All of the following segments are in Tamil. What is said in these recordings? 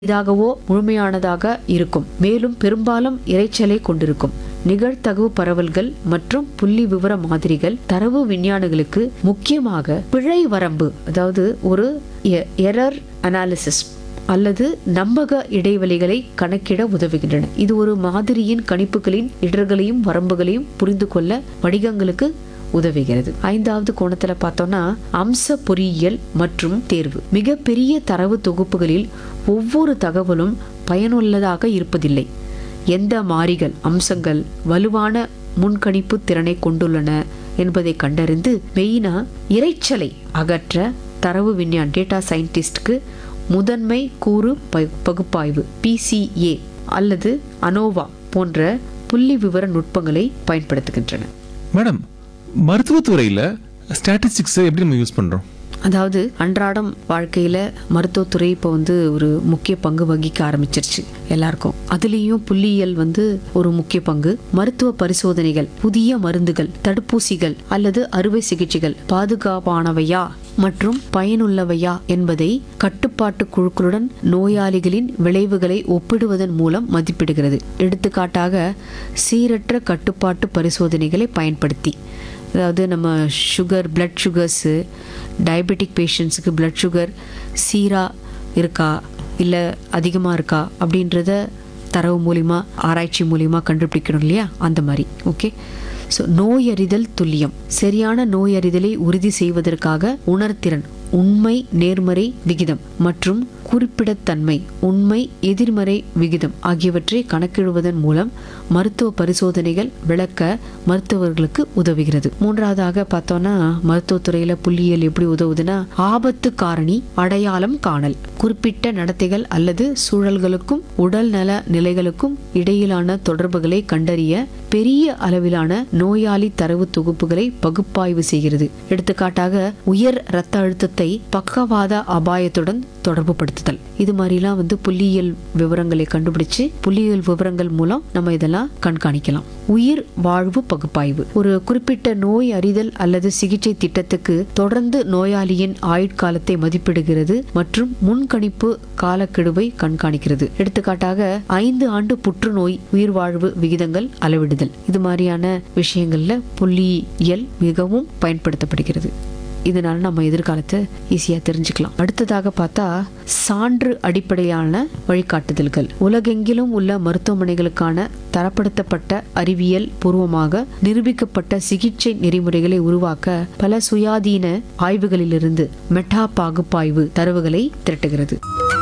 இதாகவோ முழுமையானதாக இருக்கும் மேலும் பெரும்பாலும் இரைச்சலை கொண்டிருக்கும் நிகழ்தகவு பரவல்கள் மற்றும் புள்ளி விவர மாதிரிகள் தரவு விஞ்ஞானிகளுக்கு முக்கியமாக பிழை வரம்பு அதாவது ஒரு எரர் அனாலிசிஸ் அல்லது நம்பக இடைவெளிகளை கணக்கிட உதவுகின்றன இது ஒரு மாதிரியின் கணிப்புகளின் இடர்களையும் வரம்புகளையும் புரிந்து கொள்ள வணிகங்களுக்கு உதவுகிறது ஐந்தாவது கோணத்துல பார்த்தோம்னா அம்ச பொறியியல் மற்றும் தேர்வு மிகப்பெரிய தரவு தொகுப்புகளில் ஒவ்வொரு தகவலும் பயனுள்ளதாக இருப்பதில்லை எந்த மாறிகள் அம்சங்கள் வலுவான முன்கணிப்பு திறனை கொண்டுள்ளன என்பதை கண்டறிந்து மெயினா இரைச்சலை அகற்ற தரவு விஞ்ஞான் டேட்டா சயின்டிஸ்ட்க்கு முதன்மை கூறு ப- பகுப்பாய்வு பிசிஏ அல்லது அனோவா போன்ற புள்ளி விவர நுட்பங்களை பயன்படுத்துகின்றன மேடம் மருத்துவத்துறையில் ஸ்டாட்டிஸ்டிக்ஸை எப்படி நம்ம யூஸ் பண்ணுறோம் அதாவது அன்றாடம் வாழ்க்கையில மருத்துவத்துறை இப்போ வந்து ஒரு முக்கிய பங்கு வகிக்க ஆரம்பிச்சிருச்சு எல்லாருக்கும் அதுலேயும் புள்ளியியல் வந்து ஒரு முக்கிய பங்கு மருத்துவ பரிசோதனைகள் புதிய மருந்துகள் தடுப்பூசிகள் அல்லது அறுவை சிகிச்சைகள் பாதுகாப்பானவையா மற்றும் பயனுள்ளவையா என்பதை கட்டுப்பாட்டு குழுக்களுடன் நோயாளிகளின் விளைவுகளை ஒப்பிடுவதன் மூலம் மதிப்பிடுகிறது எடுத்துக்காட்டாக சீரற்ற கட்டுப்பாட்டு பரிசோதனைகளை பயன்படுத்தி அதாவது நம்ம சுகர் பிளட் சுகர்ஸு டயபெட்டிக் பேஷண்ட்ஸுக்கு பிளட் சுகர் சீராக இருக்கா இல்லை அதிகமாக இருக்கா அப்படின்றத தரவு மூலிமா ஆராய்ச்சி மூலிமா கண்டுபிடிக்கணும் இல்லையா அந்த மாதிரி ஓகே ஸோ நோயறிதல் துல்லியம் சரியான நோயறிதலை உறுதி செய்வதற்காக உணர்திறன் உண்மை நேர்மறை விகிதம் மற்றும் குறிப்பிடத்தன்மை உண்மை எதிர்மறை விகிதம் ஆகியவற்றை கணக்கிடுவதன் மூலம் மருத்துவ பரிசோதனைகள் விளக்க மருத்துவர்களுக்கு உதவுகிறது மூன்றாவதாக பார்த்தோம்னா மருத்துவத்துறையில புள்ளியியல் எப்படி உதவுதுன்னா ஆபத்து காரணி அடையாளம் காணல் குறிப்பிட்ட நடத்தைகள் அல்லது சூழல்களுக்கும் உடல் நல நிலைகளுக்கும் இடையிலான தொடர்புகளை கண்டறிய பெரிய அளவிலான நோயாளி தரவு தொகுப்புகளை பகுப்பாய்வு செய்கிறது எடுத்துக்காட்டாக உயர் இரத்த அழுத்தத்தை பக்கவாத அபாயத்துடன் தொடர்பு படுத்துதல் இது மாதிரிலாம் வந்து புள்ளியியல் விவரங்களை கண்டுபிடிச்சு புள்ளியியல் விவரங்கள் மூலம் நம்ம இதெல்லாம் கண்காணிக்கலாம் உயிர் வாழ்வு பகுப்பாய்வு ஒரு குறிப்பிட்ட நோய் அறிதல் அல்லது சிகிச்சை திட்டத்துக்கு தொடர்ந்து நோயாளியின் ஆயுட்காலத்தை மதிப்பிடுகிறது மற்றும் முன்கணிப்பு காலக்கெடுவை கண்காணிக்கிறது எடுத்துக்காட்டாக ஐந்து ஆண்டு புற்றுநோய் உயிர் வாழ்வு விகிதங்கள் அளவிடுதல் இது மாதிரியான விஷயங்கள்ல புள்ளியியல் மிகவும் பயன்படுத்தப்படுகிறது இதனால நம்ம எதிர்காலத்தை ஈஸியா தெரிஞ்சுக்கலாம் அடுத்ததாக பார்த்தா சான்று அடிப்படையான வழிகாட்டுதல்கள் உலகெங்கிலும் உள்ள மருத்துவமனைகளுக்கான தரப்படுத்தப்பட்ட அறிவியல் பூர்வமாக நிரூபிக்கப்பட்ட சிகிச்சை நெறிமுறைகளை உருவாக்க பல சுயாதீன ஆய்வுகளிலிருந்து மெட்டா பாகுப்பாய்வு தரவுகளை திரட்டுகிறது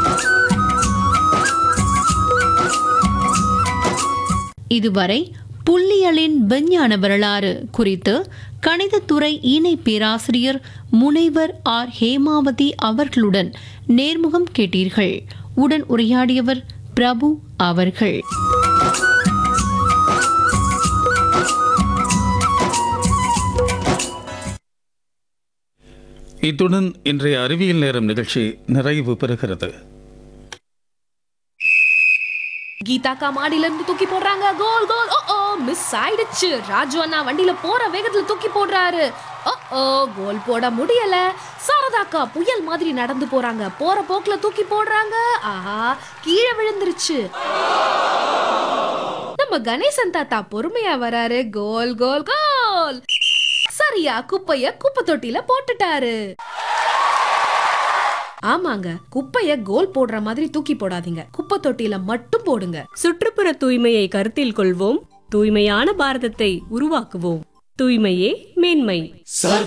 இதுவரை புள்ளியலின் விஞ்ஞான வரலாறு குறித்து கணிதத்துறை இணை பேராசிரியர் முனைவர் ஆர் ஹேமாவதி அவர்களுடன் நேர்முகம் கேட்டீர்கள் உடன் உரையாடியவர் பிரபு அவர்கள் இத்துடன் இன்றைய அறிவியல் நேரம் நிகழ்ச்சி நிறைவு பெறுகிறது கீதா அக்கா மாடியில இருந்து தூக்கி போடுறாங்க கோல் கோல் ஓ ஓ மிஸ் ஆயிடுச்சு ராஜு அண்ணா வண்டியில போற வேகத்துல தூக்கி போடுறாரு ஓ ஓ கோல் போட முடியல சாரதா அக்கா புயல் மாதிரி நடந்து போறாங்க போற போக்குல தூக்கி போடுறாங்க ஆஹா கீழே விழுந்துருச்சு நம்ம கணேசன் தாத்தா பொறுமையா வராரு கோல் கோல் கோல் சரியா குப்பைய குப்பை தொட்டில போட்டுட்டாரு ஆமாங்க குப்பைய கோல் போடுற மாதிரி தூக்கி போடாதீங்க குப்பை தொட்டில மட்டும் போடுங்க சுற்றுப்புற தூய்மையை கருத்தில் கொள்வோம் தூய்மையான பாரதத்தை உருவாக்குவோம் தூய்மையே மேன்மை சர்